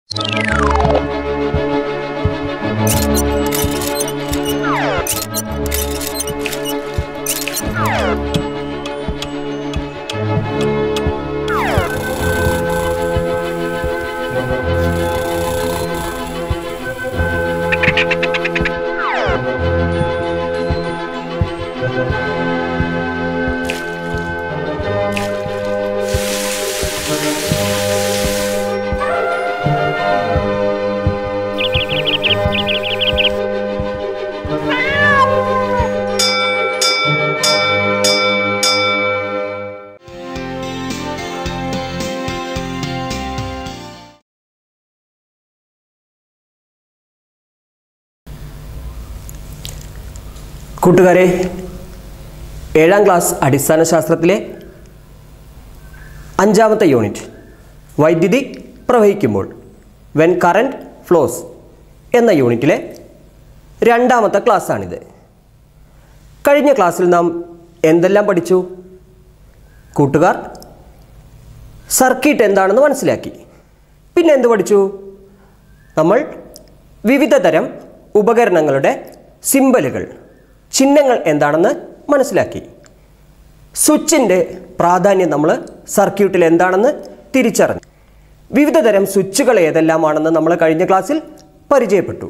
കൂട്ടുകാരെ ഏഴാം ക്ലാസ് അടിസ്ഥാന ശാസ്ത്രത്തിലെ അഞ്ചാമത്തെ യൂണിറ്റ് വൈദ്യുതി പ്രവഹിക്കുമ്പോൾ വെൻ കറണ്ട് ഫ്ലോസ് എന്ന യൂണിറ്റിലെ രണ്ടാമത്തെ ക്ലാസ്സാണിത് കഴിഞ്ഞ ക്ലാസ്സിൽ നാം എന്തെല്ലാം പഠിച്ചു കൂട്ടുകാർ സർക്യൂട്ട് എന്താണെന്ന് മനസ്സിലാക്കി പിന്നെ എന്ത് പഠിച്ചു നമ്മൾ വിവിധ തരം ഉപകരണങ്ങളുടെ സിമ്പലുകൾ ചിഹ്നങ്ങൾ എന്താണെന്ന് മനസ്സിലാക്കി സ്വിച്ചിൻ്റെ പ്രാധാന്യം നമ്മൾ സർക്യൂട്ടിൽ എന്താണെന്ന് തിരിച്ചറിഞ്ഞു വിവിധ തരം സ്വിച്ചുകൾ ഏതെല്ലാമാണെന്ന് നമ്മൾ കഴിഞ്ഞ ക്ലാസ്സിൽ പരിചയപ്പെട്ടു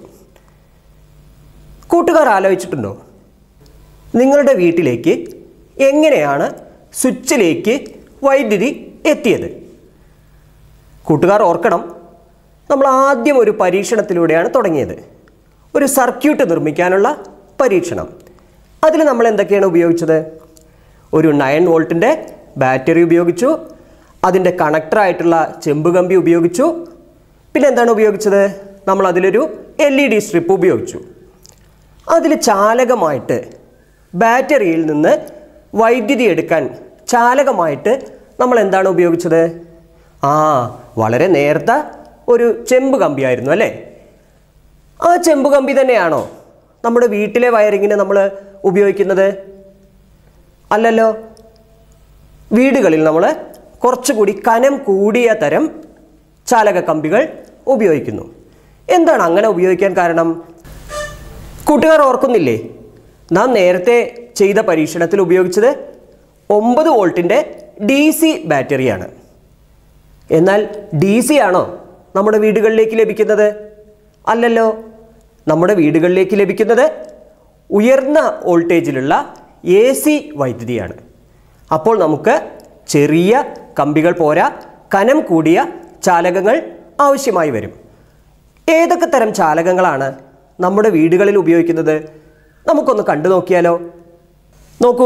കൂട്ടുകാർ ആലോചിച്ചിട്ടുണ്ടോ നിങ്ങളുടെ വീട്ടിലേക്ക് എങ്ങനെയാണ് സ്വിച്ചിലേക്ക് വൈദ്യുതി എത്തിയത് കൂട്ടുകാർ ഓർക്കണം നമ്മൾ ആദ്യം ഒരു പരീക്ഷണത്തിലൂടെയാണ് തുടങ്ങിയത് ഒരു സർക്യൂട്ട് നിർമ്മിക്കാനുള്ള പരീക്ഷണം അതിൽ നമ്മൾ എന്തൊക്കെയാണ് ഉപയോഗിച്ചത് ഒരു നയൻ വോൾട്ടിൻ്റെ ബാറ്ററി ഉപയോഗിച്ചു അതിൻ്റെ കണക്ടറായിട്ടുള്ള ചെമ്പ് കമ്പി ഉപയോഗിച്ചു പിന്നെ എന്താണ് ഉപയോഗിച്ചത് നമ്മൾ അതിലൊരു എൽ ഇ ഡി സ്ട്രിപ്പ് ഉപയോഗിച്ചു അതിൽ ചാലകമായിട്ട് ബാറ്ററിയിൽ നിന്ന് വൈദ്യുതി എടുക്കാൻ ചാലകമായിട്ട് നമ്മൾ എന്താണ് ഉപയോഗിച്ചത് ആ വളരെ നേർത്ത ഒരു ചെമ്പ് കമ്പിയായിരുന്നു അല്ലേ ആ ചെമ്പ് കമ്പി തന്നെയാണോ നമ്മുടെ വീട്ടിലെ വയറിങ്ങിന് നമ്മൾ ഉപയോഗിക്കുന്നത് അല്ലല്ലോ വീടുകളിൽ നമ്മൾ കുറച്ചുകൂടി കനം കൂടിയ തരം ചാലക കമ്പികൾ ഉപയോഗിക്കുന്നു എന്താണ് അങ്ങനെ ഉപയോഗിക്കാൻ കാരണം കൂട്ടുകാർ ഓർക്കുന്നില്ലേ നാം നേരത്തെ ചെയ്ത പരീക്ഷണത്തിൽ ഉപയോഗിച്ചത് ഒമ്പത് വോൾട്ടിൻ്റെ ഡി സി ബാറ്ററിയാണ് എന്നാൽ ഡി സി ആണോ നമ്മുടെ വീടുകളിലേക്ക് ലഭിക്കുന്നത് അല്ലല്ലോ നമ്മുടെ വീടുകളിലേക്ക് ലഭിക്കുന്നത് ഉയർന്ന വോൾട്ടേജിലുള്ള എ സി വൈദ്യുതിയാണ് അപ്പോൾ നമുക്ക് ചെറിയ കമ്പികൾ പോരാ കനം കൂടിയ ചാലകങ്ങൾ ആവശ്യമായി വരും ഏതൊക്കെ തരം ചാലകങ്ങളാണ് നമ്മുടെ വീടുകളിൽ ഉപയോഗിക്കുന്നത് നമുക്കൊന്ന് കണ്ടു നോക്കിയാലോ നോക്കൂ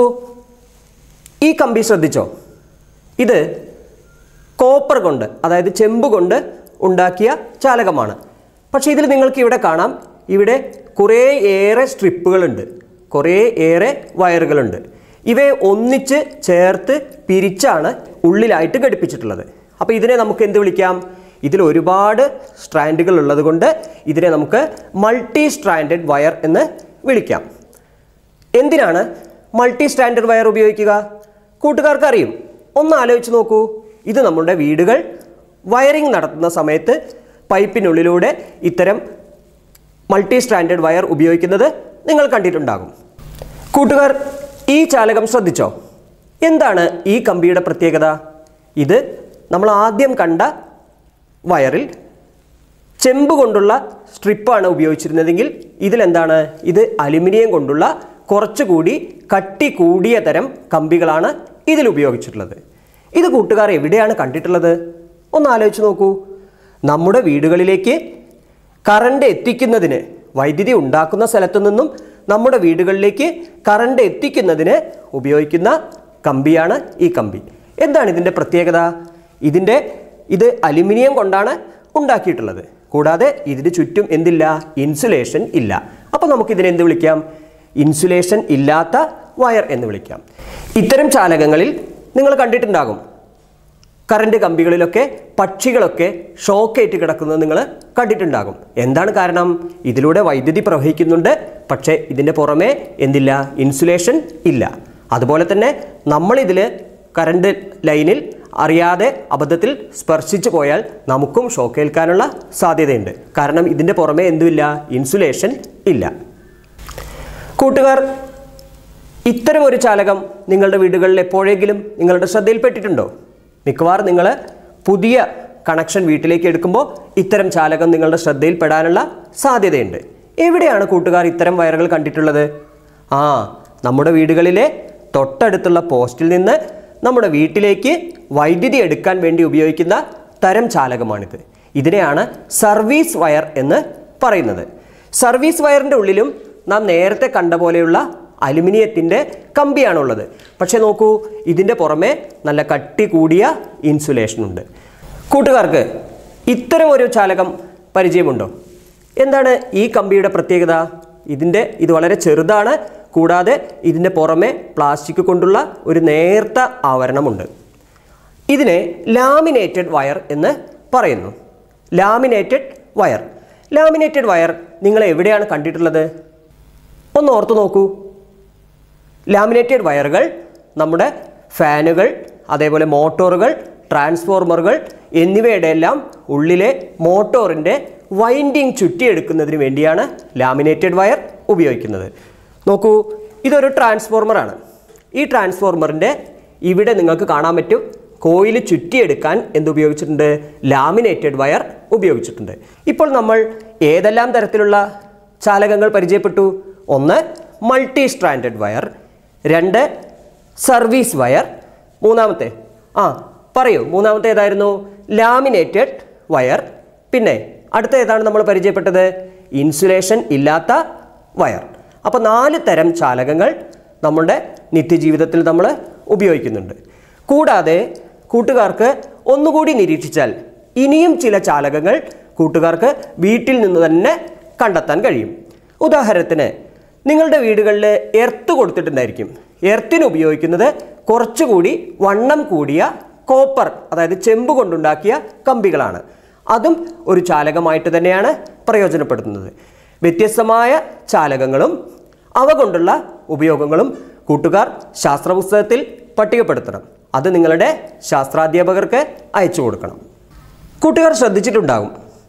ഈ കമ്പി ശ്രദ്ധിച്ചോ ഇത് കോപ്പർ കൊണ്ട് അതായത് ചെമ്പ് കൊണ്ട് ഉണ്ടാക്കിയ ചാലകമാണ് പക്ഷേ ഇതിൽ നിങ്ങൾക്ക് ഇവിടെ കാണാം ഇവിടെ കുറേ ഏറെ സ്ട്രിപ്പുകളുണ്ട് കുറേ ഏറെ വയറുകളുണ്ട് ഇവയെ ഒന്നിച്ച് ചേർത്ത് പിരിച്ചാണ് ഉള്ളിലായിട്ട് ഘടിപ്പിച്ചിട്ടുള്ളത് അപ്പോൾ ഇതിനെ നമുക്ക് എന്ത് വിളിക്കാം ഇതിൽ ഒരുപാട് സ്ട്രാൻഡുകൾ ഉള്ളത് കൊണ്ട് ഇതിനെ നമുക്ക് മൾട്ടി സ്ട്രാൻഡഡ് വയർ എന്ന് വിളിക്കാം എന്തിനാണ് മൾട്ടി സ്റ്റാൻഡേർഡ് വയർ ഉപയോഗിക്കുക കൂട്ടുകാർക്ക് അറിയും ഒന്ന് ആലോചിച്ച് നോക്കൂ ഇത് നമ്മുടെ വീടുകൾ വയറിംഗ് നടത്തുന്ന സമയത്ത് പൈപ്പിനുള്ളിലൂടെ ഇത്തരം മൾട്ടി സ്റ്റാൻഡേർഡ് വയർ ഉപയോഗിക്കുന്നത് നിങ്ങൾ കണ്ടിട്ടുണ്ടാകും കൂട്ടുകാർ ഈ ചാലകം ശ്രദ്ധിച്ചോ എന്താണ് ഈ കമ്പിയുടെ പ്രത്യേകത ഇത് നമ്മൾ ആദ്യം കണ്ട വയറിൽ ചെമ്പ് കൊണ്ടുള്ള സ്ട്രിപ്പാണ് ഉപയോഗിച്ചിരുന്നതെങ്കിൽ ഇതിലെന്താണ് ഇത് അലുമിനിയം കൊണ്ടുള്ള കുറച്ചുകൂടി കട്ടി കൂടിയ തരം കമ്പികളാണ് ഇതിൽ ഉപയോഗിച്ചിട്ടുള്ളത് ഇത് കൂട്ടുകാർ എവിടെയാണ് കണ്ടിട്ടുള്ളത് ഒന്ന് ആലോചിച്ച് നോക്കൂ നമ്മുടെ വീടുകളിലേക്ക് കറണ്ട് എത്തിക്കുന്നതിന് വൈദ്യുതി ഉണ്ടാക്കുന്ന സ്ഥലത്തു നിന്നും നമ്മുടെ വീടുകളിലേക്ക് കറണ്ട് എത്തിക്കുന്നതിന് ഉപയോഗിക്കുന്ന കമ്പിയാണ് ഈ കമ്പി എന്താണ് ഇതിൻ്റെ പ്രത്യേകത ഇതിൻ്റെ ഇത് അലുമിനിയം കൊണ്ടാണ് ഉണ്ടാക്കിയിട്ടുള്ളത് കൂടാതെ ഇതിന് ചുറ്റും എന്തില്ല ഇൻസുലേഷൻ ഇല്ല അപ്പോൾ നമുക്കിതിനെ എന്ത് വിളിക്കാം ഇൻസുലേഷൻ ഇല്ലാത്ത വയർ എന്ന് വിളിക്കാം ഇത്തരം ചാലകങ്ങളിൽ നിങ്ങൾ കണ്ടിട്ടുണ്ടാകും കറണ്ട് കമ്പികളിലൊക്കെ പക്ഷികളൊക്കെ ഷോക്കേറ്റ് കിടക്കുന്നത് നിങ്ങൾ കണ്ടിട്ടുണ്ടാകും എന്താണ് കാരണം ഇതിലൂടെ വൈദ്യുതി പ്രവഹിക്കുന്നുണ്ട് പക്ഷേ ഇതിൻ്റെ പുറമെ എന്തില്ല ഇൻസുലേഷൻ ഇല്ല അതുപോലെ തന്നെ നമ്മളിതിൽ കറണ്ട് ലൈനിൽ അറിയാതെ അബദ്ധത്തിൽ സ്പർശിച്ചു പോയാൽ നമുക്കും ഷോക്കേൽക്കാനുള്ള സാധ്യതയുണ്ട് കാരണം ഇതിൻ്റെ പുറമെ എന്തുമില്ല ഇൻസുലേഷൻ ഇല്ല കൂട്ടുകാർ ഇത്തരം ഒരു ചാലകം നിങ്ങളുടെ വീടുകളിൽ എപ്പോഴെങ്കിലും നിങ്ങളുടെ ശ്രദ്ധയിൽപ്പെട്ടിട്ടുണ്ടോ മിക്കവാറും നിങ്ങൾ പുതിയ കണക്ഷൻ വീട്ടിലേക്ക് എടുക്കുമ്പോൾ ഇത്തരം ചാലകം നിങ്ങളുടെ ശ്രദ്ധയിൽപ്പെടാനുള്ള സാധ്യതയുണ്ട് എവിടെയാണ് കൂട്ടുകാർ ഇത്തരം വയറുകൾ കണ്ടിട്ടുള്ളത് ആ നമ്മുടെ വീടുകളിലെ തൊട്ടടുത്തുള്ള പോസ്റ്റിൽ നിന്ന് നമ്മുടെ വീട്ടിലേക്ക് വൈദ്യുതി എടുക്കാൻ വേണ്ടി ഉപയോഗിക്കുന്ന തരം ചാലകമാണിത് ഇതിനെയാണ് സർവീസ് വയർ എന്ന് പറയുന്നത് സർവീസ് വയറിൻ്റെ ഉള്ളിലും നാം നേരത്തെ കണ്ട പോലെയുള്ള അലുമിനിയത്തിൻ്റെ കമ്പിയാണുള്ളത് പക്ഷേ നോക്കൂ ഇതിൻ്റെ പുറമെ നല്ല കട്ടി കൂടിയ ഇൻസുലേഷൻ ഉണ്ട് കൂട്ടുകാർക്ക് ഇത്തരം ഒരു ചാലകം പരിചയമുണ്ടോ എന്താണ് ഈ കമ്പിയുടെ പ്രത്യേകത ഇതിൻ്റെ ഇത് വളരെ ചെറുതാണ് കൂടാതെ ഇതിൻ്റെ പുറമെ പ്ലാസ്റ്റിക് കൊണ്ടുള്ള ഒരു നേർത്ത ആവരണമുണ്ട് ഇതിനെ ലാമിനേറ്റഡ് വയർ എന്ന് പറയുന്നു ലാമിനേറ്റഡ് വയർ ലാമിനേറ്റഡ് വയർ നിങ്ങൾ എവിടെയാണ് കണ്ടിട്ടുള്ളത് ഒന്ന് ഓർത്തു നോക്കൂ ലാമിനേറ്റഡ് വയറുകൾ നമ്മുടെ ഫാനുകൾ അതേപോലെ മോട്ടോറുകൾ ട്രാൻസ്ഫോർമറുകൾ എന്നിവയുടെ എല്ലാം ഉള്ളിലെ മോട്ടോറിൻ്റെ വൈൻഡിങ് ചുറ്റിയെടുക്കുന്നതിന് വേണ്ടിയാണ് ലാമിനേറ്റഡ് വയർ ഉപയോഗിക്കുന്നത് നോക്കൂ ഇതൊരു ട്രാൻസ്ഫോർമറാണ് ഈ ട്രാൻസ്ഫോർമറിൻ്റെ ഇവിടെ നിങ്ങൾക്ക് കാണാൻ പറ്റും കോയിൽ ചുറ്റിയെടുക്കാൻ എന്തുപയോഗിച്ചിട്ടുണ്ട് ലാമിനേറ്റഡ് വയർ ഉപയോഗിച്ചിട്ടുണ്ട് ഇപ്പോൾ നമ്മൾ ഏതെല്ലാം തരത്തിലുള്ള ചാലകങ്ങൾ പരിചയപ്പെട്ടു ഒന്ന് മൾട്ടി സ്ട്രാൻഡഡ് വയർ രണ്ട് സർവീസ് വയർ മൂന്നാമത്തെ ആ പറയൂ മൂന്നാമത്തെ ഏതായിരുന്നു ലാമിനേറ്റഡ് വയർ പിന്നെ അടുത്ത ഏതാണ് നമ്മൾ പരിചയപ്പെട്ടത് ഇൻസുലേഷൻ ഇല്ലാത്ത വയർ അപ്പോൾ നാല് തരം ചാലകങ്ങൾ നമ്മുടെ നിത്യജീവിതത്തിൽ നമ്മൾ ഉപയോഗിക്കുന്നുണ്ട് കൂടാതെ കൂട്ടുകാർക്ക് ഒന്നുകൂടി നിരീക്ഷിച്ചാൽ ഇനിയും ചില ചാലകങ്ങൾ കൂട്ടുകാർക്ക് വീട്ടിൽ നിന്ന് തന്നെ കണ്ടെത്താൻ കഴിയും ഉദാഹരണത്തിന് നിങ്ങളുടെ വീടുകളിൽ എർത്ത് കൊടുത്തിട്ടുണ്ടായിരിക്കും എർത്തിന് ഉപയോഗിക്കുന്നത് കുറച്ചുകൂടി വണ്ണം കൂടിയ കോപ്പർ അതായത് ചെമ്പ് കൊണ്ടുണ്ടാക്കിയ കമ്പികളാണ് അതും ഒരു ചാലകമായിട്ട് തന്നെയാണ് പ്രയോജനപ്പെടുത്തുന്നത് വ്യത്യസ്തമായ ചാലകങ്ങളും അവ കൊണ്ടുള്ള ഉപയോഗങ്ങളും കൂട്ടുകാർ ശാസ്ത്രപുസ്തകത്തിൽ പട്ടികപ്പെടുത്തണം അത് നിങ്ങളുടെ ശാസ്ത്രാധ്യാപകർക്ക് അയച്ചു കൊടുക്കണം കൂട്ടുകാർ ശ്രദ്ധിച്ചിട്ടുണ്ടാകും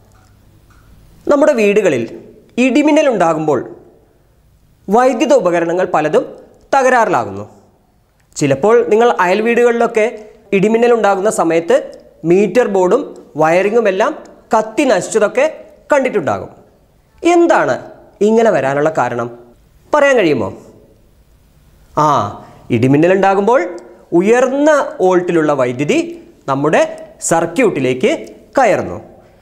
നമ്മുടെ വീടുകളിൽ ഇടിമിന്നൽ ഉണ്ടാകുമ്പോൾ വൈദ്യുത ഉപകരണങ്ങൾ പലതും തകരാറിലാകുന്നു ചിലപ്പോൾ നിങ്ങൾ അയൽ വീടുകളിലൊക്കെ ഇടിമിന്നൽ ഉണ്ടാകുന്ന സമയത്ത് മീറ്റർ ബോർഡും വയറിങ്ങും എല്ലാം കത്തി നശിച്ചതൊക്കെ കണ്ടിട്ടുണ്ടാകും എന്താണ് ഇങ്ങനെ വരാനുള്ള കാരണം പറയാൻ കഴിയുമോ ആ ഇടിമിന്നൽ ഉണ്ടാകുമ്പോൾ ഉയർന്ന വോൾട്ടിലുള്ള വൈദ്യുതി നമ്മുടെ സർക്യൂട്ടിലേക്ക് കയറുന്നു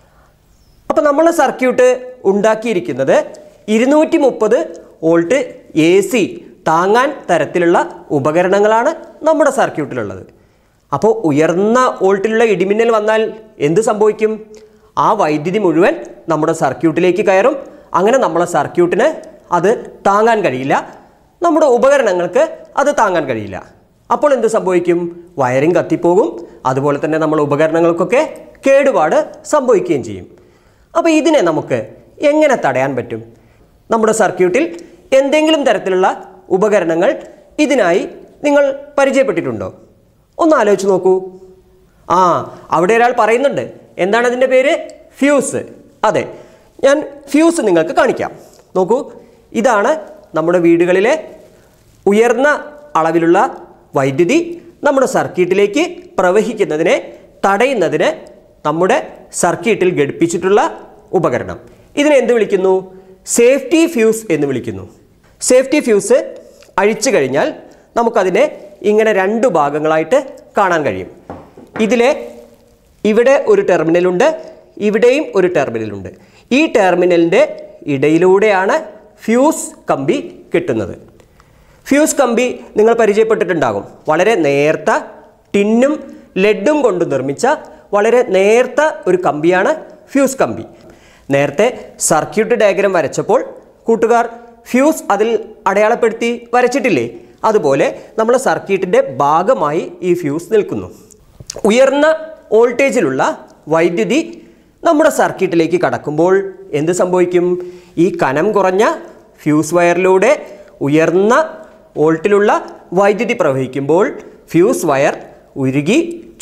അപ്പോൾ നമ്മൾ സർക്യൂട്ട് ഉണ്ടാക്കിയിരിക്കുന്നത് ഇരുന്നൂറ്റി മുപ്പത് വോൾട്ട് എ സി താങ്ങാൻ തരത്തിലുള്ള ഉപകരണങ്ങളാണ് നമ്മുടെ സർക്യൂട്ടിലുള്ളത് അപ്പോൾ ഉയർന്ന വോൾട്ടിലുള്ള ഇടിമിന്നൽ വന്നാൽ എന്ത് സംഭവിക്കും ആ വൈദ്യുതി മുഴുവൻ നമ്മുടെ സർക്യൂട്ടിലേക്ക് കയറും അങ്ങനെ നമ്മളെ സർക്യൂട്ടിന് അത് താങ്ങാൻ കഴിയില്ല നമ്മുടെ ഉപകരണങ്ങൾക്ക് അത് താങ്ങാൻ കഴിയില്ല അപ്പോൾ എന്ത് സംഭവിക്കും വയറിംഗ് കത്തിപ്പോകും അതുപോലെ തന്നെ നമ്മുടെ ഉപകരണങ്ങൾക്കൊക്കെ കേടുപാട് സംഭവിക്കുകയും ചെയ്യും അപ്പോൾ ഇതിനെ നമുക്ക് എങ്ങനെ തടയാൻ പറ്റും നമ്മുടെ സർക്യൂട്ടിൽ എന്തെങ്കിലും തരത്തിലുള്ള ഉപകരണങ്ങൾ ഇതിനായി നിങ്ങൾ പരിചയപ്പെട്ടിട്ടുണ്ടോ ഒന്ന് ആലോചിച്ച് നോക്കൂ ആ അവിടെ ഒരാൾ പറയുന്നുണ്ട് എന്താണ് അതിൻ്റെ പേര് ഫ്യൂസ് അതെ ഞാൻ ഫ്യൂസ് നിങ്ങൾക്ക് കാണിക്കാം നോക്കൂ ഇതാണ് നമ്മുടെ വീടുകളിലെ ഉയർന്ന അളവിലുള്ള വൈദ്യുതി നമ്മുടെ സർക്യൂട്ടിലേക്ക് പ്രവഹിക്കുന്നതിനെ തടയുന്നതിന് നമ്മുടെ സർക്യൂട്ടിൽ ഘടിപ്പിച്ചിട്ടുള്ള ഉപകരണം ഇതിനെ എന്ത് വിളിക്കുന്നു സേഫ്റ്റി ഫ്യൂസ് എന്ന് വിളിക്കുന്നു സേഫ്റ്റി ഫ്യൂസ് അഴിച്ചു കഴിഞ്ഞാൽ നമുക്കതിനെ ഇങ്ങനെ രണ്ട് ഭാഗങ്ങളായിട്ട് കാണാൻ കഴിയും ഇതിലെ ഇവിടെ ഒരു ടെർമിനലുണ്ട് ഇവിടെയും ഒരു ടെർമിനലുണ്ട് ഈ ടെർമിനലിൻ്റെ ഇടയിലൂടെയാണ് ഫ്യൂസ് കമ്പി കിട്ടുന്നത് ഫ്യൂസ് കമ്പി നിങ്ങൾ പരിചയപ്പെട്ടിട്ടുണ്ടാകും വളരെ നേർത്ത ടിന്നും ലെഡും കൊണ്ട് നിർമ്മിച്ച വളരെ നേർത്ത ഒരു കമ്പിയാണ് ഫ്യൂസ് കമ്പി നേരത്തെ സർക്യൂട്ട് ഡയഗ്രം വരച്ചപ്പോൾ കൂട്ടുകാർ ഫ്യൂസ് അതിൽ അടയാളപ്പെടുത്തി വരച്ചിട്ടില്ലേ അതുപോലെ നമ്മൾ സർക്യൂട്ടിൻ്റെ ഭാഗമായി ഈ ഫ്യൂസ് നിൽക്കുന്നു ഉയർന്ന വോൾട്ടേജിലുള്ള വൈദ്യുതി നമ്മുടെ സർക്യൂട്ടിലേക്ക് കടക്കുമ്പോൾ എന്ത് സംഭവിക്കും ഈ കനം കുറഞ്ഞ ഫ്യൂസ് വയറിലൂടെ ഉയർന്ന വോൾട്ടിലുള്ള വൈദ്യുതി പ്രവഹിക്കുമ്പോൾ ഫ്യൂസ് വയർ ഉരുകി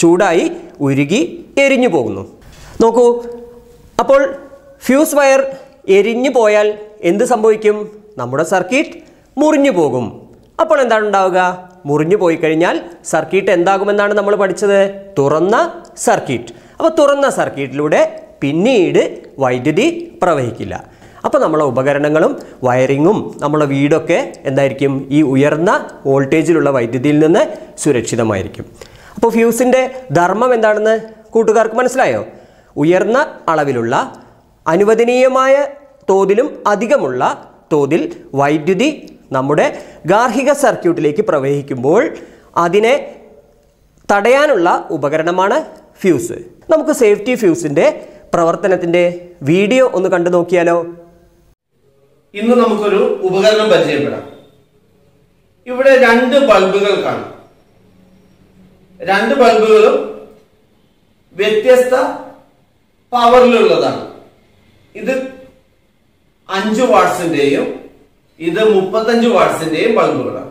ചൂടായി ഉരുകി എരിഞ്ഞു പോകുന്നു നോക്കൂ അപ്പോൾ ഫ്യൂസ് വയർ എരിഞ്ഞു പോയാൽ എന്ത് സംഭവിക്കും നമ്മുടെ സർക്യൂട്ട് മുറിഞ്ഞു പോകും അപ്പോൾ എന്താണ് ഉണ്ടാവുക മുറിഞ്ഞു പോയി കഴിഞ്ഞാൽ സർക്യൂട്ട് എന്താകുമെന്നാണ് നമ്മൾ പഠിച്ചത് തുറന്ന സർക്യൂട്ട് അപ്പോൾ തുറന്ന സർക്യൂട്ടിലൂടെ പിന്നീട് വൈദ്യുതി പ്രവഹിക്കില്ല അപ്പോൾ നമ്മളെ ഉപകരണങ്ങളും വയറിങ്ങും നമ്മളെ വീടൊക്കെ എന്തായിരിക്കും ഈ ഉയർന്ന വോൾട്ടേജിലുള്ള വൈദ്യുതിയിൽ നിന്ന് സുരക്ഷിതമായിരിക്കും അപ്പോൾ ഫ്യൂസിൻ്റെ ധർമ്മം എന്താണെന്ന് കൂട്ടുകാർക്ക് മനസ്സിലായോ ഉയർന്ന അളവിലുള്ള അനുവദനീയമായ തോതിലും അധികമുള്ള തോതിൽ വൈദ്യുതി നമ്മുടെ ഗാർഹിക സർക്യൂട്ടിലേക്ക് പ്രവഹിക്കുമ്പോൾ അതിനെ തടയാനുള്ള ഉപകരണമാണ് ഫ്യൂസ് നമുക്ക് സേഫ്റ്റി ഫ്യൂസിൻ്റെ പ്രവർത്തനത്തിൻ്റെ വീഡിയോ ഒന്ന് കണ്ടു നോക്കിയാലോ ഇന്ന് നമുക്കൊരു ഉപകരണം പരിചയപ്പെടാം ഇവിടെ രണ്ട് ബൾബുകൾ കാണാം രണ്ട് ബൾബുകളും വ്യത്യസ്ത പവറിലുള്ളതാണ് ഇത് അഞ്ച് വാട്സിന്റെയും ഇത് മുപ്പത്തഞ്ച് വാട്സിന്റെയും ബൾബുകളാണ്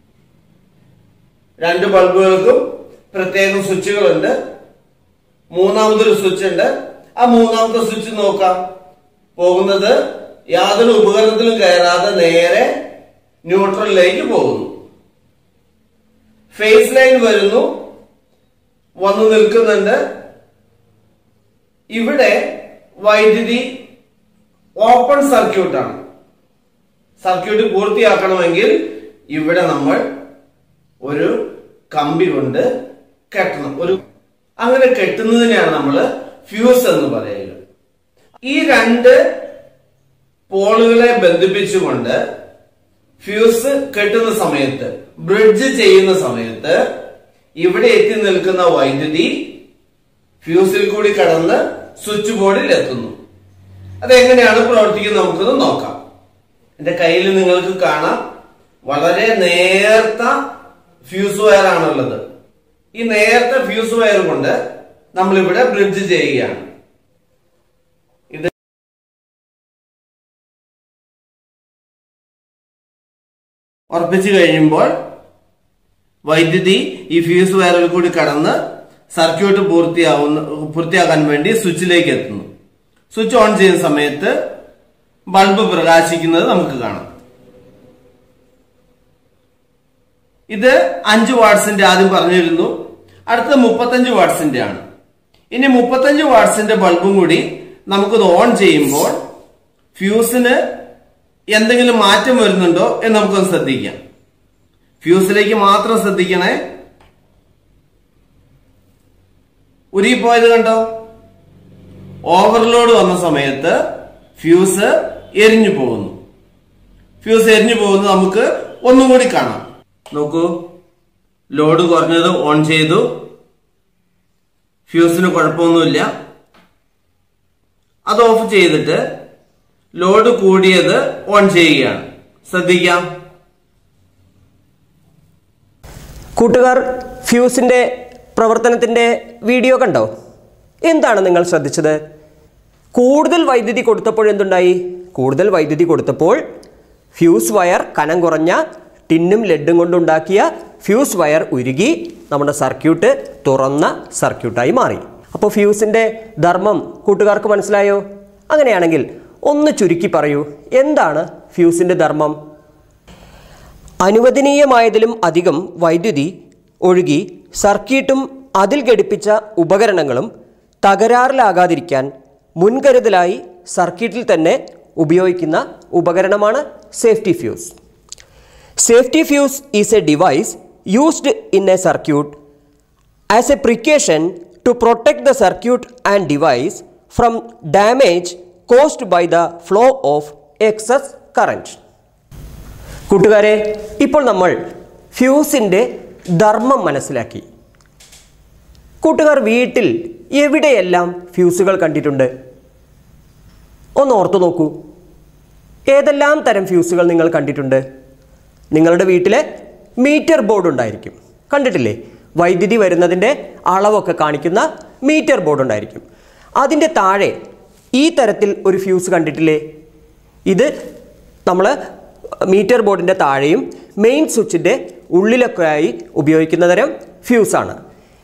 രണ്ട് ബൾബുകൾക്കും പ്രത്യേകം സ്വിച്ചുകളുണ്ട് മൂന്നാമതൊരു സ്വിച്ച് ഉണ്ട് ആ മൂന്നാമത്തെ സ്വിച്ച് നോക്കാം പോകുന്നത് യാതൊരു ഉപകരണത്തിലും കയറാതെ നേരെ ന്യൂട്രലിലേക്ക് പോകുന്നു ഫേസ് ലൈൻ വരുന്നു വന്നു നിൽക്കുന്നുണ്ട് ഇവിടെ വൈദ്യുതി ഓപ്പൺ സർക്യൂട്ടാണ് സർക്യൂട്ട് പൂർത്തിയാക്കണമെങ്കിൽ ഇവിടെ നമ്മൾ ഒരു കമ്പി കൊണ്ട് കെട്ടണം ഒരു അങ്ങനെ കെട്ടുന്നതിനെയാണ് നമ്മൾ ഫ്യൂസ് എന്ന് പറയുക ഈ രണ്ട് പോളുകളെ ബന്ധിപ്പിച്ചുകൊണ്ട് ഫ്യൂസ് കെട്ടുന്ന സമയത്ത് ബ്രിഡ്ജ് ചെയ്യുന്ന സമയത്ത് ഇവിടെ എത്തി നിൽക്കുന്ന വൈദ്യുതി ഫ്യൂസിൽ കൂടി കടന്ന് സ്വിച്ച് ബോർഡിൽ എത്തുന്നു അതെങ്ങനെയാണ് പ്രവർത്തിക്കുന്നത് നമുക്കൊന്ന് നോക്കാം എന്റെ കയ്യിൽ നിങ്ങൾക്ക് കാണാം വളരെ നേർത്ത ഫ്യൂസ് വയർ ആണുള്ളത് ഈ നേർത്ത ഫ്യൂസ് വയർ കൊണ്ട് നമ്മൾ ഇവിടെ ബ്രിഡ്ജ് ചെയ്യുകയാണ് ഇത് ഉറപ്പിച്ചു കഴിയുമ്പോൾ വൈദ്യുതി ഈ ഫ്യൂസ് വയറിൽ കൂടി കടന്ന് സർക്യൂട്ട് പൂർത്തിയാവുന്ന പൂർത്തിയാക്കാൻ വേണ്ടി സ്വിച്ചിലേക്ക് എത്തുന്നു സ്വിച്ച് ഓൺ ചെയ്യുന്ന സമയത്ത് ബൾബ് പ്രകാശിക്കുന്നത് നമുക്ക് കാണാം ഇത് അഞ്ച് വാട്സിന്റെ ആദ്യം പറഞ്ഞിരുന്നു അടുത്ത മുപ്പത്തഞ്ച് വാട്സിന്റെ ആണ് ഇനി മുപ്പത്തഞ്ച് വാട്സിന്റെ ബൾബും കൂടി നമുക്കിത് ഓൺ ചെയ്യുമ്പോൾ ഫ്യൂസിന് എന്തെങ്കിലും മാറ്റം വരുന്നുണ്ടോ എന്ന് നമുക്കൊന്ന് ശ്രദ്ധിക്കാം ഫ്യൂസിലേക്ക് മാത്രം ശ്രദ്ധിക്കണേ ഉരുകിപ്പോയത് കണ്ടോ ഓവർലോഡ് വന്ന സമയത്ത് ഫ്യൂസ് എരിഞ്ഞു പോകുന്നു ഫ്യൂസ് എരിഞ്ഞു പോകുന്നത് നമുക്ക് ഒന്നും കൂടി കാണാം നോക്കൂ ലോഡ് കുറഞ്ഞത് ഓൺ ചെയ്തു ഫ്യൂസിന് കുഴപ്പമൊന്നുമില്ല അത് ഓഫ് ചെയ്തിട്ട് ലോഡ് കൂടിയത് ഓൺ ചെയ്യുകയാണ് ശ്രദ്ധിക്കാം കൂട്ടുകാർ ഫ്യൂസിൻ്റെ പ്രവർത്തനത്തിൻ്റെ വീഡിയോ കണ്ടോ എന്താണ് നിങ്ങൾ ശ്രദ്ധിച്ചത് കൂടുതൽ വൈദ്യുതി കൊടുത്തപ്പോൾ എന്തുണ്ടായി കൂടുതൽ വൈദ്യുതി കൊടുത്തപ്പോൾ ഫ്യൂസ് വയർ കനം കുറഞ്ഞ ടിന്നും ലെഡും കൊണ്ടുണ്ടാക്കിയ ഫ്യൂസ് വയർ ഉരുകി നമ്മുടെ സർക്യൂട്ട് തുറന്ന സർക്യൂട്ടായി മാറി അപ്പോൾ ഫ്യൂസിൻ്റെ ധർമ്മം കൂട്ടുകാർക്ക് മനസ്സിലായോ അങ്ങനെയാണെങ്കിൽ ഒന്ന് ചുരുക്കി പറയൂ എന്താണ് ഫ്യൂസിൻ്റെ ധർമ്മം അനുവദനീയമായതിലും അധികം വൈദ്യുതി ഒഴുകി സർക്യൂട്ടും അതിൽ ഘടിപ്പിച്ച ഉപകരണങ്ങളും തകരാറിലാകാതിരിക്കാൻ മുൻകരുതലായി സർക്യൂട്ടിൽ തന്നെ ഉപയോഗിക്കുന്ന ഉപകരണമാണ് safety fuse safety fuse is a device used in a circuit as a precaution to protect the circuit and device from damage caused by the flow of excess current കൂട്ടുകാരെ ഇപ്പോൾ നമ്മൾ ഫ്യൂസിൻ്റെ ധർമ്മം മനസ്സിലാക്കി കൂട്ടുകാർ വീട്ടിൽ എവിടെയെല്ലാം ഫ്യൂസുകൾ കണ്ടിട്ടുണ്ട് ഒന്ന് ഓർത്തു നോക്കൂ ഏതെല്ലാം തരം ഫ്യൂസുകൾ നിങ്ങൾ കണ്ടിട്ടുണ്ട് നിങ്ങളുടെ വീട്ടിലെ മീറ്റർ ബോർഡ് ഉണ്ടായിരിക്കും കണ്ടിട്ടില്ലേ വൈദ്യുതി വരുന്നതിൻ്റെ അളവൊക്കെ കാണിക്കുന്ന മീറ്റർ ബോർഡ് ഉണ്ടായിരിക്കും അതിൻ്റെ താഴെ ഈ തരത്തിൽ ഒരു ഫ്യൂസ് കണ്ടിട്ടില്ലേ ഇത് നമ്മൾ മീറ്റർ ബോർഡിൻ്റെ താഴെയും മെയിൻ സ്വിച്ചിൻ്റെ ഉള്ളിലൊക്കെ ആയി ഉപയോഗിക്കുന്ന തരം ഫ്യൂസാണ്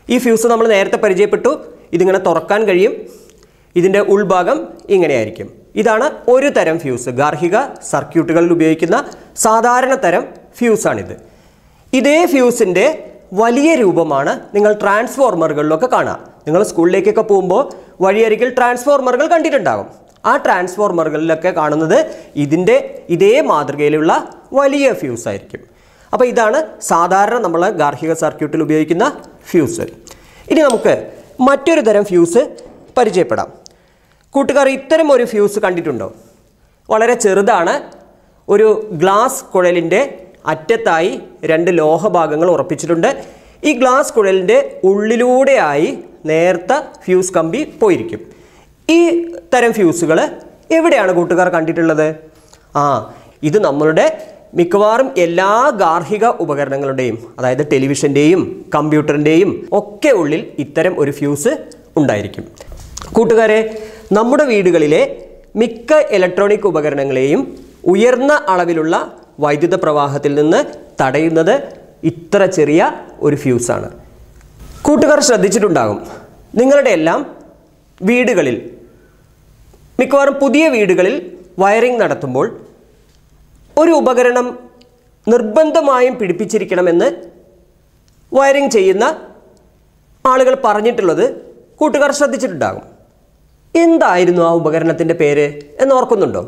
ഈ ഫ്യൂസ് നമ്മൾ നേരത്തെ പരിചയപ്പെട്ടു ഇതിങ്ങനെ തുറക്കാൻ കഴിയും ഇതിൻ്റെ ഉൾഭാഗം ഇങ്ങനെയായിരിക്കും ഇതാണ് ഒരു തരം ഫ്യൂസ് ഗാർഹിക സർക്യൂട്ടുകളിൽ ഉപയോഗിക്കുന്ന സാധാരണ തരം ഫ്യൂസാണിത് ഇതേ ഫ്യൂസിൻ്റെ വലിയ രൂപമാണ് നിങ്ങൾ ട്രാൻസ്ഫോർമറുകളിലൊക്കെ കാണുക നിങ്ങൾ സ്കൂളിലേക്കൊക്കെ പോകുമ്പോൾ വഴിയരികിൽ ട്രാൻസ്ഫോർമറുകൾ കണ്ടിട്ടുണ്ടാകും ആ ട്രാൻസ്ഫോർമറുകളിലൊക്കെ കാണുന്നത് ഇതിൻ്റെ ഇതേ മാതൃകയിലുള്ള വലിയ ഫ്യൂസ് ആയിരിക്കും അപ്പോൾ ഇതാണ് സാധാരണ നമ്മൾ ഗാർഹിക സർക്യൂട്ടിൽ ഉപയോഗിക്കുന്ന ഫ്യൂസ് ഇനി നമുക്ക് മറ്റൊരു തരം ഫ്യൂസ് പരിചയപ്പെടാം കൂട്ടുകാർ ഇത്തരം ഒരു ഫ്യൂസ് കണ്ടിട്ടുണ്ടോ വളരെ ചെറുതാണ് ഒരു ഗ്ലാസ് കുഴലിൻ്റെ അറ്റത്തായി രണ്ട് ലോഹഭാഗങ്ങൾ ഉറപ്പിച്ചിട്ടുണ്ട് ഈ ഗ്ലാസ് കുഴലിൻ്റെ ഉള്ളിലൂടെയായി നേർത്ത ഫ്യൂസ് കമ്പി പോയിരിക്കും ഈ തരം ഫ്യൂസുകൾ എവിടെയാണ് കൂട്ടുകാർ കണ്ടിട്ടുള്ളത് ആ ഇത് നമ്മളുടെ മിക്കവാറും എല്ലാ ഗാർഹിക ഉപകരണങ്ങളുടെയും അതായത് ടെലിവിഷൻ്റെയും കമ്പ്യൂട്ടറിൻ്റെയും ഒക്കെ ഉള്ളിൽ ഇത്തരം ഒരു ഫ്യൂസ് ഉണ്ടായിരിക്കും കൂട്ടുകാരെ നമ്മുടെ വീടുകളിലെ മിക്ക ഇലക്ട്രോണിക് ഉപകരണങ്ങളെയും ഉയർന്ന അളവിലുള്ള വൈദ്യുത പ്രവാഹത്തിൽ നിന്ന് തടയുന്നത് ഇത്ര ചെറിയ ഒരു ഫ്യൂസാണ് കൂട്ടുകാർ ശ്രദ്ധിച്ചിട്ടുണ്ടാകും നിങ്ങളുടെ എല്ലാം വീടുകളിൽ മിക്കവാറും പുതിയ വീടുകളിൽ വയറിംഗ് നടത്തുമ്പോൾ ഒരു ഉപകരണം നിർബന്ധമായും പിടിപ്പിച്ചിരിക്കണമെന്ന് വയറിംഗ് ചെയ്യുന്ന ആളുകൾ പറഞ്ഞിട്ടുള്ളത് കൂട്ടുകാർ ശ്രദ്ധിച്ചിട്ടുണ്ടാകും എന്തായിരുന്നു ആ ഉപകരണത്തിൻ്റെ പേര് എന്ന് ഓർക്കുന്നുണ്ടോ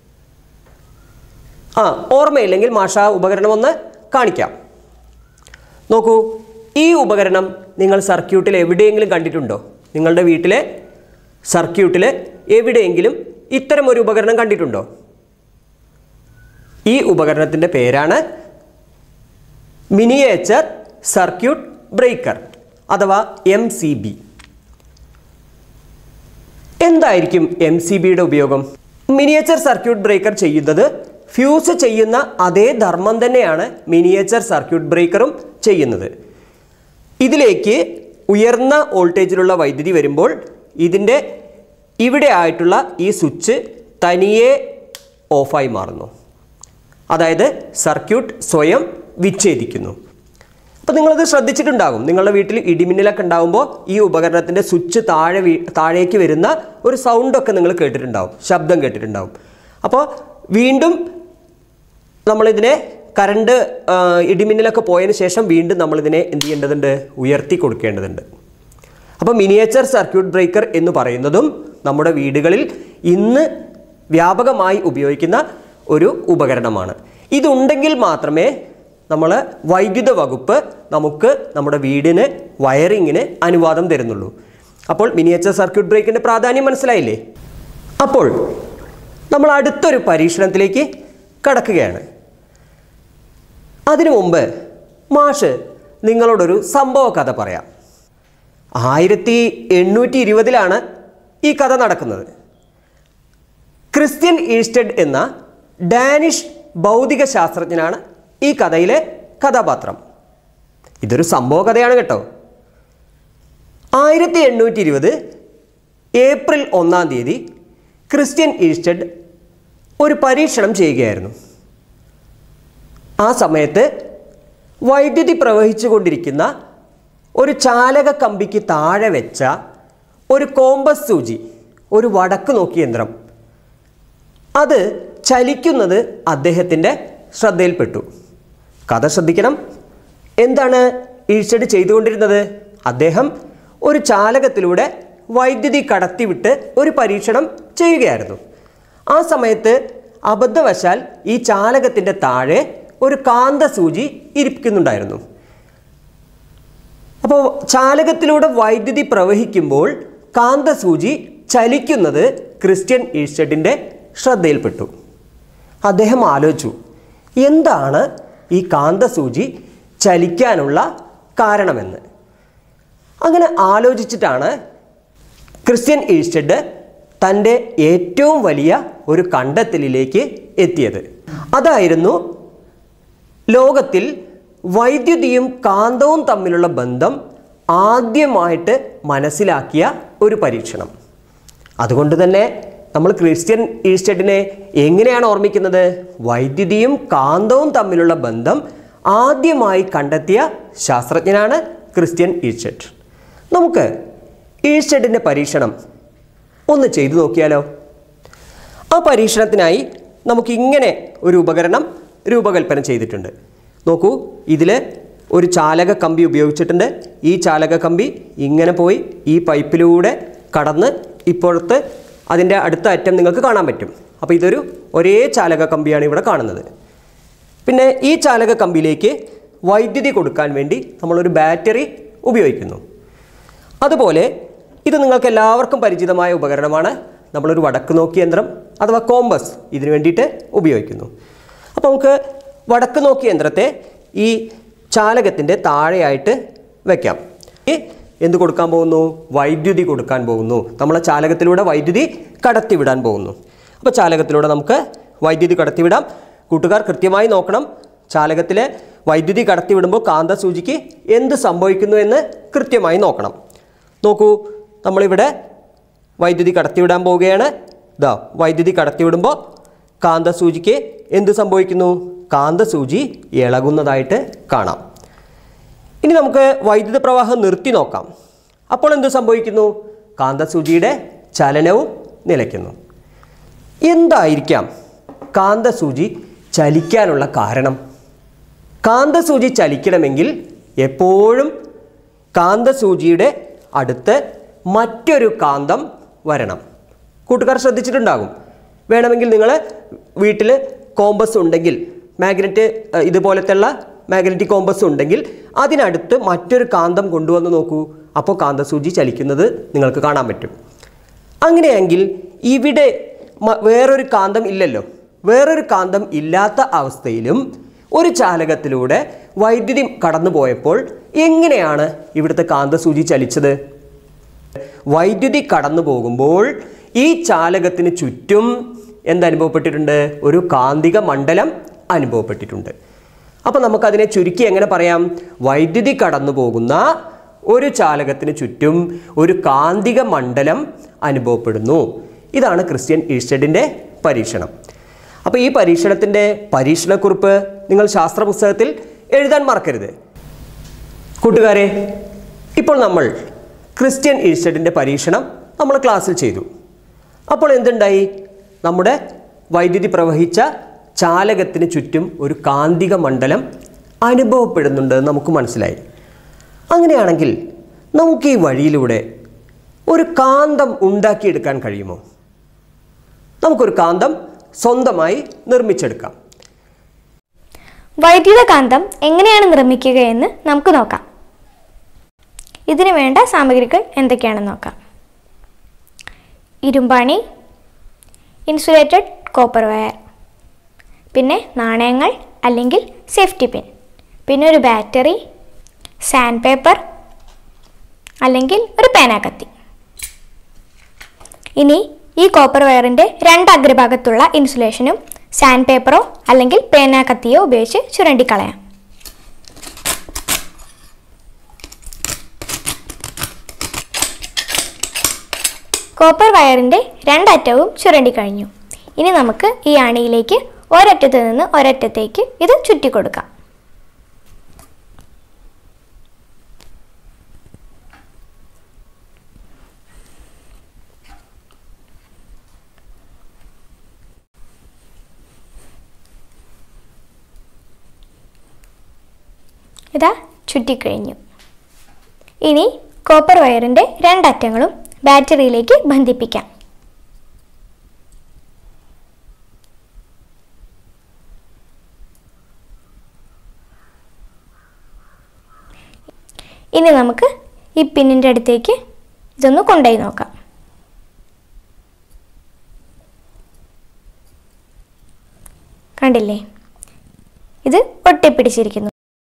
ആ ഓർമ്മയില്ലെങ്കിൽ മാഷ ആ ഉപകരണം ഒന്ന് കാണിക്കാം നോക്കൂ ഈ ഉപകരണം നിങ്ങൾ സർക്യൂട്ടിൽ എവിടെയെങ്കിലും കണ്ടിട്ടുണ്ടോ നിങ്ങളുടെ വീട്ടിലെ സർക്യൂട്ടിൽ എവിടെയെങ്കിലും ഇത്തരം ഒരു ഉപകരണം കണ്ടിട്ടുണ്ടോ ഈ ഉപകരണത്തിൻ്റെ പേരാണ് മിനിയേച്ചർ സർക്യൂട്ട് ബ്രേക്കർ അഥവാ എം സി ബി എന്തായിരിക്കും എം സി ബിയുടെ ഉപയോഗം മിനിയേച്ചർ സർക്യൂട്ട് ബ്രേക്കർ ചെയ്യുന്നത് ഫ്യൂസ് ചെയ്യുന്ന അതേ ധർമ്മം തന്നെയാണ് മിനിയേച്ചർ സർക്യൂട്ട് ബ്രേക്കറും ചെയ്യുന്നത് ഇതിലേക്ക് ഉയർന്ന വോൾട്ടേജിലുള്ള വൈദ്യുതി വരുമ്പോൾ ഇതിൻ്റെ ഇവിടെ ആയിട്ടുള്ള ഈ സ്വിച്ച് തനിയെ ഓഫായി മാറുന്നു അതായത് സർക്യൂട്ട് സ്വയം വിച്ഛേദിക്കുന്നു അപ്പോൾ നിങ്ങളത് ശ്രദ്ധിച്ചിട്ടുണ്ടാകും നിങ്ങളുടെ വീട്ടിൽ ഇടിമിന്നലൊക്കെ ഉണ്ടാകുമ്പോൾ ഈ ഉപകരണത്തിൻ്റെ സ്വിച്ച് താഴെ വീ താഴേക്ക് വരുന്ന ഒരു സൗണ്ടൊക്കെ നിങ്ങൾ കേട്ടിട്ടുണ്ടാവും ശബ്ദം കേട്ടിട്ടുണ്ടാവും അപ്പോൾ വീണ്ടും നമ്മളിതിനെ കറണ്ട് ആ, ഇടിമിന്നലൊക്കെ പോയതിന് ശേഷം വീണ്ടും നമ്മളിതിനെ എന്ത് ചെയ്യേണ്ടതുണ്ട് ഉയർത്തി കൊടുക്കേണ്ടതുണ്ട് അപ്പോൾ മിനിയേച്ചർ സർക്യൂട്ട് ബ്രേക്കർ എന്ന് പറയുന്നതും നമ്മുടെ വീടുകളിൽ ഇന്ന് വ്യാപകമായി ഉപയോഗിക്കുന്ന ഒരു ഉപകരണമാണ് ഇതുണ്ടെങ്കിൽ മാത്രമേ നമ്മൾ വൈദ്യുത വകുപ്പ് നമുക്ക് നമ്മുടെ വീടിന് വയറിങ്ങിന് അനുവാദം തരുന്നുള്ളൂ അപ്പോൾ മിനിയേച്ചർ സർക്യൂട്ട് ബ്രേക്കിൻ്റെ പ്രാധാന്യം മനസ്സിലായില്ലേ അപ്പോൾ നമ്മൾ അടുത്തൊരു പരീക്ഷണത്തിലേക്ക് കടക്കുകയാണ് അതിനു മുമ്പ് മാഷ് നിങ്ങളോടൊരു സംഭവ കഥ പറയാം ആയിരത്തി എണ്ണൂറ്റി ഇരുപതിലാണ് ഈ കഥ നടക്കുന്നത് ക്രിസ്ത്യൻ ഈസ്റ്റഡ് എന്ന ഡാനിഷ് ഭൗതിക ശാസ്ത്രജ്ഞനാണ് ഈ കഥയിലെ കഥാപാത്രം ഇതൊരു സംഭവ കഥയാണ് കേട്ടോ ആയിരത്തി എണ്ണൂറ്റി ഇരുപത് ഏപ്രിൽ ഒന്നാം തീയതി ക്രിസ്ത്യൻ ഈസ്റ്റഡ് ഒരു പരീക്ഷണം ചെയ്യുകയായിരുന്നു ആ സമയത്ത് വൈദ്യുതി പ്രവഹിച്ചു കൊണ്ടിരിക്കുന്ന ഒരു ചാലക കമ്പിക്ക് താഴെ വെച്ച ഒരു കോമ്പസ് സൂചി ഒരു വടക്ക് നോക്കി യന്ത്രം അത് ചലിക്കുന്നത് അദ്ദേഹത്തിൻ്റെ ശ്രദ്ധയിൽപ്പെട്ടു കഥ ശ്രദ്ധിക്കണം എന്താണ് ഈഴ്ചഡ് ചെയ്തുകൊണ്ടിരുന്നത് അദ്ദേഹം ഒരു ചാലകത്തിലൂടെ വൈദ്യുതി കടത്തിവിട്ട് ഒരു പരീക്ഷണം ചെയ്യുകയായിരുന്നു ആ സമയത്ത് അബദ്ധവശാൽ ഈ ചാലകത്തിൻ്റെ താഴെ ഒരു കാന്തസൂചി ഇരിക്കുന്നുണ്ടായിരുന്നു അപ്പോൾ ചാലകത്തിലൂടെ വൈദ്യുതി പ്രവഹിക്കുമ്പോൾ കാന്തസൂചി ചലിക്കുന്നത് ക്രിസ്ത്യൻ ഈസ്റ്റഡിൻ്റെ ശ്രദ്ധയിൽപ്പെട്ടു അദ്ദേഹം ആലോചിച്ചു എന്താണ് ഈ കാന്തസൂചി ചലിക്കാനുള്ള കാരണമെന്ന് അങ്ങനെ ആലോചിച്ചിട്ടാണ് ക്രിസ്ത്യൻ ഈസ്റ്റഡ് തൻ്റെ ഏറ്റവും വലിയ ഒരു കണ്ടെത്തലിലേക്ക് എത്തിയത് അതായിരുന്നു ലോകത്തിൽ വൈദ്യുതിയും കാന്തവും തമ്മിലുള്ള ബന്ധം ആദ്യമായിട്ട് മനസ്സിലാക്കിയ ഒരു പരീക്ഷണം അതുകൊണ്ട് തന്നെ നമ്മൾ ക്രിസ്ത്യൻ ഈസ്റ്റഡിനെ എങ്ങനെയാണ് ഓർമ്മിക്കുന്നത് വൈദ്യുതിയും കാന്തവും തമ്മിലുള്ള ബന്ധം ആദ്യമായി കണ്ടെത്തിയ ശാസ്ത്രജ്ഞനാണ് ക്രിസ്ത്യൻ ഈസ്റ്റഡ് നമുക്ക് ഈസ്റ്റഡിൻ്റെ പരീക്ഷണം ഒന്ന് ചെയ്തു നോക്കിയാലോ ആ പരീക്ഷണത്തിനായി നമുക്ക് ഇങ്ങനെ ഒരു ഉപകരണം രൂപകൽപ്പന ചെയ്തിട്ടുണ്ട് നോക്കൂ ഇതിൽ ഒരു ചാലക കമ്പി ഉപയോഗിച്ചിട്ടുണ്ട് ഈ ചാലക കമ്പി ഇങ്ങനെ പോയി ഈ പൈപ്പിലൂടെ കടന്ന് ഇപ്പോഴത്തെ അതിൻ്റെ അടുത്ത അറ്റം നിങ്ങൾക്ക് കാണാൻ പറ്റും അപ്പോൾ ഇതൊരു ഒരേ ചാലക കമ്പിയാണ് ഇവിടെ കാണുന്നത് പിന്നെ ഈ ചാലക കമ്പിയിലേക്ക് വൈദ്യുതി കൊടുക്കാൻ വേണ്ടി നമ്മളൊരു ബാറ്ററി ഉപയോഗിക്കുന്നു അതുപോലെ ഇത് നിങ്ങൾക്ക് എല്ലാവർക്കും പരിചിതമായ ഉപകരണമാണ് നമ്മളൊരു വടക്ക് നോക്കി യന്ത്രം അഥവാ കോമ്പസ് ഇതിനു വേണ്ടിയിട്ട് ഉപയോഗിക്കുന്നു അപ്പോൾ നമുക്ക് വടക്ക് നോക്കി യന്ത്രത്തെ ഈ ചാലകത്തിൻ്റെ താഴെയായിട്ട് വെക്കാം ഈ എന്ത് കൊടുക്കാൻ പോകുന്നു വൈദ്യുതി കൊടുക്കാൻ പോകുന്നു നമ്മളെ ചാലകത്തിലൂടെ വൈദ്യുതി കടത്തിവിടാൻ പോകുന്നു അപ്പോൾ ചാലകത്തിലൂടെ നമുക്ക് വൈദ്യുതി കടത്തിവിടാം കൂട്ടുകാർ കൃത്യമായി നോക്കണം ചാലകത്തിലെ വൈദ്യുതി കടത്തിവിടുമ്പോൾ കാന്തസൂചിക്ക് എന്ത് സംഭവിക്കുന്നു എന്ന് കൃത്യമായി നോക്കണം നോക്കൂ നമ്മളിവിടെ വൈദ്യുതി കടത്തിവിടാൻ പോവുകയാണ് ഇതാ വൈദ്യുതി കടത്തിവിടുമ്പോൾ കാന്തസൂചിക്ക് എന്ത് സംഭവിക്കുന്നു കാന്തസൂചി ഇളകുന്നതായിട്ട് കാണാം ഇനി നമുക്ക് വൈദ്യുത പ്രവാഹം നിർത്തി നോക്കാം അപ്പോൾ എന്ത് സംഭവിക്കുന്നു കാന്തസൂചിയുടെ ചലനവും നിലയ്ക്കുന്നു എന്തായിരിക്കാം കാന്തസൂചി ചലിക്കാനുള്ള കാരണം കാന്തസൂചി ചലിക്കണമെങ്കിൽ എപ്പോഴും കാന്തസൂചിയുടെ അടുത്ത് മറ്റൊരു കാന്തം വരണം കൂട്ടുകാർ ശ്രദ്ധിച്ചിട്ടുണ്ടാകും വേണമെങ്കിൽ നിങ്ങൾ വീട്ടിൽ കോമ്പസ് ഉണ്ടെങ്കിൽ മാഗ്നറ്റ് ഏഹ്, ഇതുപോലത്തെയുള്ള മാഗ്നറ്റിക് കോമ്പസ് ഉണ്ടെങ്കിൽ അതിനടുത്ത് മറ്റൊരു കാന്തം കൊണ്ടുവന്ന് നോക്കൂ അപ്പോൾ കാന്തസൂചി ചലിക്കുന്നത് നിങ്ങൾക്ക് കാണാൻ പറ്റും അങ്ങനെയെങ്കിൽ ഇവിടെ മ- വേറൊരു കാന്തം ഇല്ലല്ലോ വേറൊരു കാന്തം ഇല്ലാത്ത അവസ്ഥയിലും ഒരു ചാലകത്തിലൂടെ വൈദ്യുതി കടന്നു പോയപ്പോൾ എങ്ങനെയാണ് ഇവിടുത്തെ കാന്തസൂചി ചലിച്ചത് വൈദ്യുതി കടന്നു പോകുമ്പോൾ ഈ ചാലകത്തിന് ചുറ്റും എന്തനുഭവപ്പെട്ടിട്ടുണ്ട് ഒരു കാന്തിക മണ്ഡലം അനുഭവപ്പെട്ടിട്ടുണ്ട് അപ്പോൾ നമുക്കതിനെ ചുരുക്കി എങ്ങനെ പറയാം വൈദ്യുതി കടന്നു പോകുന്ന ഒരു ചാലകത്തിന് ചുറ്റും ഒരു കാന്തിക മണ്ഡലം അനുഭവപ്പെടുന്നു ഇതാണ് ക്രിസ്ത്യൻ ഈസ്റ്റഡിൻ്റെ പരീക്ഷണം അപ്പോൾ ഈ പരീക്ഷണത്തിൻ്റെ പരീക്ഷണക്കുറിപ്പ് നിങ്ങൾ ശാസ്ത്ര പുസ്തകത്തിൽ എഴുതാൻ മറക്കരുത് കൂട്ടുകാരെ ഇപ്പോൾ നമ്മൾ ക്രിസ്ത്യൻ ഈസ്റ്റഡിൻ്റെ പരീക്ഷണം നമ്മൾ ക്ലാസ്സിൽ ചെയ്തു അപ്പോൾ എന്തുണ്ടായി നമ്മുടെ വൈദ്യുതി പ്രവഹിച്ച ചാലകത്തിന് ചുറ്റും ഒരു കാന്തിക മണ്ഡലം അനുഭവപ്പെടുന്നുണ്ട് എന്ന് നമുക്ക് മനസ്സിലായി അങ്ങനെയാണെങ്കിൽ നമുക്ക് ഈ വഴിയിലൂടെ ഒരു കാന്തം ഉണ്ടാക്കിയെടുക്കാൻ കഴിയുമോ നമുക്കൊരു കാന്തം സ്വന്തമായി നിർമ്മിച്ചെടുക്കാം വൈദ്യുതകാന്തം എങ്ങനെയാണ് നിർമ്മിക്കുകയെന്ന് നമുക്ക് നോക്കാം ഇതിനു വേണ്ട സാമഗ്രികൾ എന്തൊക്കെയാണെന്ന് നോക്കാം ഇരുമ്പാണി ഇൻസുലേറ്റഡ് കോപ്പർ വയർ പിന്നെ നാണയങ്ങൾ അല്ലെങ്കിൽ സേഫ്റ്റി പിൻ പിന്നെ ഒരു ബാറ്ററി സാൻഡ് പേപ്പർ അല്ലെങ്കിൽ ഒരു പേനാക്കത്തി ഇനി ഈ കോപ്പർ വയറിൻ്റെ രണ്ട് അഗ്രഭാഗത്തുള്ള ഇൻസുലേഷനും സാൻഡ് പേപ്പറോ അല്ലെങ്കിൽ പേന കത്തിയോ ഉപയോഗിച്ച് ചുരണ്ടിക്കളയാം കോപ്പർ വയറിൻ്റെ രണ്ടറ്റവും ചുരണ്ടിക്കഴിഞ്ഞു ഇനി നമുക്ക് ഈ ആണിയിലേക്ക് ഒരറ്റത്ത് നിന്ന് ഒരറ്റത്തേക്ക് ഇത് ചുറ്റിക്കൊടുക്കാം ഇതാ ചുറ്റിക്കഴിഞ്ഞു ഇനി കോപ്പർ വയറിൻ്റെ രണ്ടറ്റങ്ങളും ബാറ്ററിയിലേക്ക് ബന്ധിപ്പിക്കാം ഇനി നമുക്ക് ഈ പിന്നിൻ്റെ അടുത്തേക്ക് ഇതൊന്ന് കൊണ്ടുപോയി നോക്കാം കണ്ടില്ലേ ഇത് ഒട്ടിപ്പിടിച്ചിരിക്കുന്നു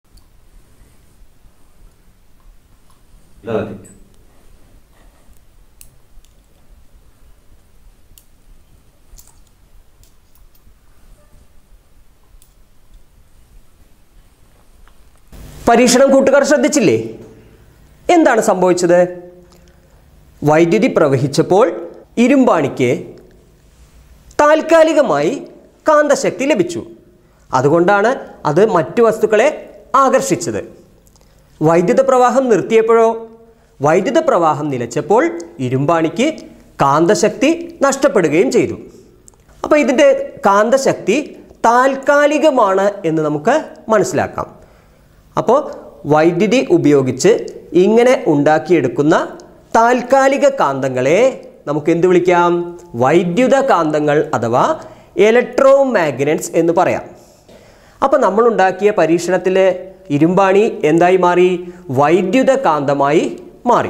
പരീക്ഷണം കൂട്ടുകാർ ശ്രദ്ധിച്ചില്ലേ എന്താണ് സംഭവിച്ചത് വൈദ്യുതി പ്രവഹിച്ചപ്പോൾ ഇരുമ്പാണിക്ക് താൽക്കാലികമായി കാന്തശക്തി ലഭിച്ചു അതുകൊണ്ടാണ് അത് മറ്റു വസ്തുക്കളെ ആകർഷിച്ചത് വൈദ്യുത പ്രവാഹം നിർത്തിയപ്പോഴോ വൈദ്യുത പ്രവാഹം നിലച്ചപ്പോൾ ഇരുമ്പാണിക്ക് കാന്തശക്തി നഷ്ടപ്പെടുകയും ചെയ്തു അപ്പോൾ ഇതിൻ്റെ കാന്തശക്തി താൽക്കാലികമാണ് എന്ന് നമുക്ക് മനസ്സിലാക്കാം അപ്പോൾ വൈദ്യുതി ഉപയോഗിച്ച് ഇങ്ങനെ ഉണ്ടാക്കിയെടുക്കുന്ന താൽക്കാലിക കാന്തങ്ങളെ നമുക്ക് എന്ത് വിളിക്കാം വൈദ്യുത കാന്തങ്ങൾ അഥവാ ഇലക്ട്രോ മാഗ്നറ്റ്സ് എന്ന് പറയാം അപ്പോൾ നമ്മൾ ഉണ്ടാക്കിയ പരീക്ഷണത്തിൽ ഇരുമ്പാണി എന്തായി മാറി വൈദ്യുത കാന്തമായി മാറി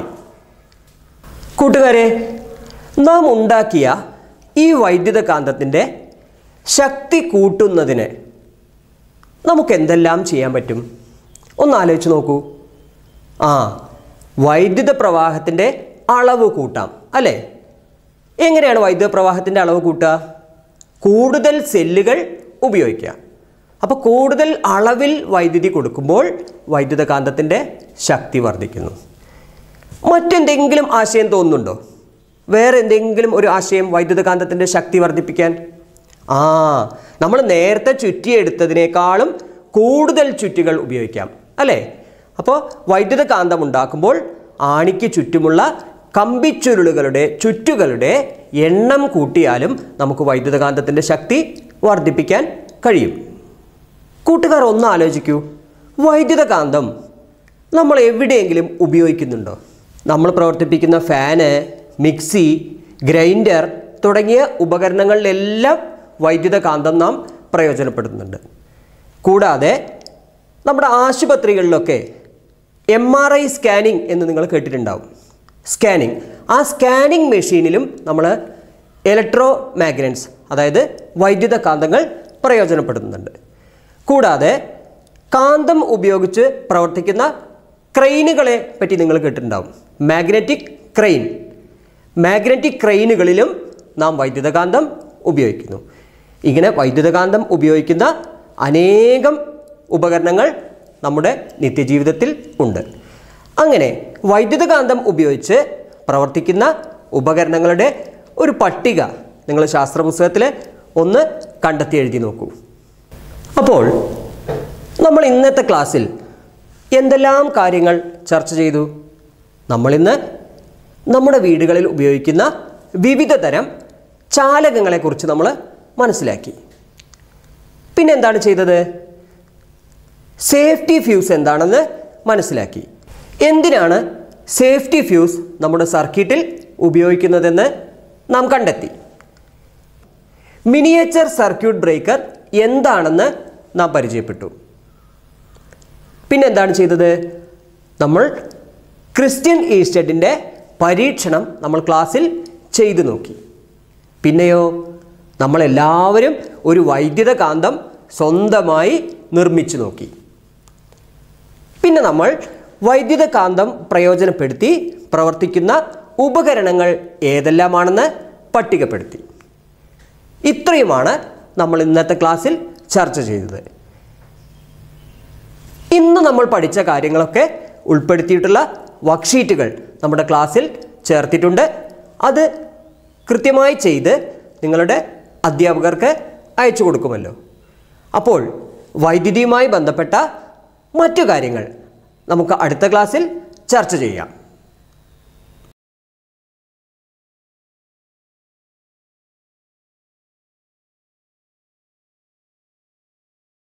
കൂട്ടുകാരെ നാം ഉണ്ടാക്കിയ ഈ വൈദ്യുത കാന്തത്തിൻ്റെ ശക്തി കൂട്ടുന്നതിന് നമുക്ക് എന്തെല്ലാം ചെയ്യാൻ പറ്റും ഒന്ന് ആലോചിച്ച് നോക്കൂ ആ വൈദ്യുത പ്രവാഹത്തിൻ്റെ അളവ് കൂട്ടാം അല്ലേ എങ്ങനെയാണ് വൈദ്യുത പ്രവാഹത്തിൻ്റെ അളവ് കൂട്ടുക കൂടുതൽ സെല്ലുകൾ ഉപയോഗിക്കുക അപ്പോൾ കൂടുതൽ അളവിൽ വൈദ്യുതി കൊടുക്കുമ്പോൾ വൈദ്യുത കാന്തത്തിൻ്റെ ശക്തി വർദ്ധിക്കുന്നു മറ്റെന്തെങ്കിലും ആശയം തോന്നുന്നുണ്ടോ വേറെ എന്തെങ്കിലും ഒരു ആശയം വൈദ്യുതകാന്തത്തിൻ്റെ ശക്തി വർദ്ധിപ്പിക്കാൻ ആ നമ്മൾ നേരത്തെ ചുറ്റിയെടുത്തതിനേക്കാളും കൂടുതൽ ചുറ്റികൾ ഉപയോഗിക്കാം അല്ലേ അപ്പോൾ വൈദ്യുതകാന്തം ഉണ്ടാക്കുമ്പോൾ ആണിക്ക് ചുറ്റുമുള്ള കമ്പിച്ചുരുളുകളുടെ ചുറ്റുകളുടെ എണ്ണം കൂട്ടിയാലും നമുക്ക് വൈദ്യുതകാന്തത്തിൻ്റെ ശക്തി വർദ്ധിപ്പിക്കാൻ കഴിയും കൂട്ടുകാർ ഒന്ന് ആലോചിക്കൂ വൈദ്യുതകാന്തം നമ്മൾ എവിടെയെങ്കിലും ഉപയോഗിക്കുന്നുണ്ടോ നമ്മൾ പ്രവർത്തിപ്പിക്കുന്ന ഫാന് മിക്സി ഗ്രൈൻഡർ തുടങ്ങിയ ഉപകരണങ്ങളിലെല്ലാം വൈദ്യുതകാന്തം നാം പ്രയോജനപ്പെടുത്തുന്നുണ്ട് കൂടാതെ നമ്മുടെ ആശുപത്രികളിലൊക്കെ എം ആർ ഐ സ്കാനിങ് എന്ന് നിങ്ങൾ കേട്ടിട്ടുണ്ടാവും സ്കാനിങ് ആ സ്കാനിങ് മെഷീനിലും നമ്മൾ ഇലക്ട്രോ മാഗ്നറ്റ്സ് അതായത് വൈദ്യുത കാന്തങ്ങൾ പ്രയോജനപ്പെടുത്തുന്നുണ്ട് കൂടാതെ കാന്തം ഉപയോഗിച്ച് പ്രവർത്തിക്കുന്ന ക്രെയിനുകളെ പറ്റി നിങ്ങൾ കേട്ടിട്ടുണ്ടാവും മാഗ്നറ്റിക് ക്രെയിൻ മാഗ്നറ്റിക് ക്രെയിനുകളിലും നാം വൈദ്യുതകാന്തം ഉപയോഗിക്കുന്നു ഇങ്ങനെ വൈദ്യുതകാന്തം ഉപയോഗിക്കുന്ന അനേകം ഉപകരണങ്ങൾ നമ്മുടെ നിത്യജീവിതത്തിൽ ഉണ്ട് അങ്ങനെ വൈദ്യുതകാന്തം ഉപയോഗിച്ച് പ്രവർത്തിക്കുന്ന ഉപകരണങ്ങളുടെ ഒരു പട്ടിക നിങ്ങൾ ശാസ്ത്ര പുസ്തകത്തിൽ ഒന്ന് കണ്ടെത്തി എഴുതി നോക്കൂ അപ്പോൾ നമ്മൾ ഇന്നത്തെ ക്ലാസ്സിൽ എന്തെല്ലാം കാര്യങ്ങൾ ചർച്ച ചെയ്തു നമ്മളിന്ന് നമ്മുടെ വീടുകളിൽ ഉപയോഗിക്കുന്ന വിവിധ തരം ചാലകങ്ങളെക്കുറിച്ച് നമ്മൾ മനസ്സിലാക്കി പിന്നെ എന്താണ് ചെയ്തത് സേഫ്റ്റി ഫ്യൂസ് എന്താണെന്ന് മനസ്സിലാക്കി എന്തിനാണ് സേഫ്റ്റി ഫ്യൂസ് നമ്മുടെ സർക്യൂട്ടിൽ ഉപയോഗിക്കുന്നതെന്ന് നാം കണ്ടെത്തി മിനിയേച്ചർ സർക്യൂട്ട് ബ്രേക്കർ എന്താണെന്ന് നാം പരിചയപ്പെട്ടു പിന്നെ എന്താണ് ചെയ്തത് നമ്മൾ ക്രിസ്ത്യൻ ഈസ്റ്റഡിൻ്റെ പരീക്ഷണം നമ്മൾ ക്ലാസ്സിൽ ചെയ്തു നോക്കി പിന്നെയോ നമ്മളെല്ലാവരും ഒരു വൈദ്യുത കാന്തം സ്വന്തമായി നിർമ്മിച്ചു നോക്കി പിന്നെ നമ്മൾ വൈദ്യുത കാന്തം പ്രയോജനപ്പെടുത്തി പ്രവർത്തിക്കുന്ന ഉപകരണങ്ങൾ ഏതെല്ലാമാണെന്ന് പട്ടികപ്പെടുത്തി ഇത്രയുമാണ് നമ്മൾ ഇന്നത്തെ ക്ലാസ്സിൽ ചർച്ച ചെയ്തത് ഇന്ന് നമ്മൾ പഠിച്ച കാര്യങ്ങളൊക്കെ ഉൾപ്പെടുത്തിയിട്ടുള്ള വർക്ക്ഷീറ്റുകൾ നമ്മുടെ ക്ലാസ്സിൽ ചേർത്തിട്ടുണ്ട് അത് കൃത്യമായി ചെയ്ത് നിങ്ങളുടെ അധ്യാപകർക്ക് അയച്ചു കൊടുക്കുമല്ലോ അപ്പോൾ വൈദ്യുതിയുമായി ബന്ധപ്പെട്ട മറ്റു കാര്യങ്ങൾ നമുക്ക് അടുത്ത ക്ലാസ്സിൽ ചർച്ച ചെയ്യാം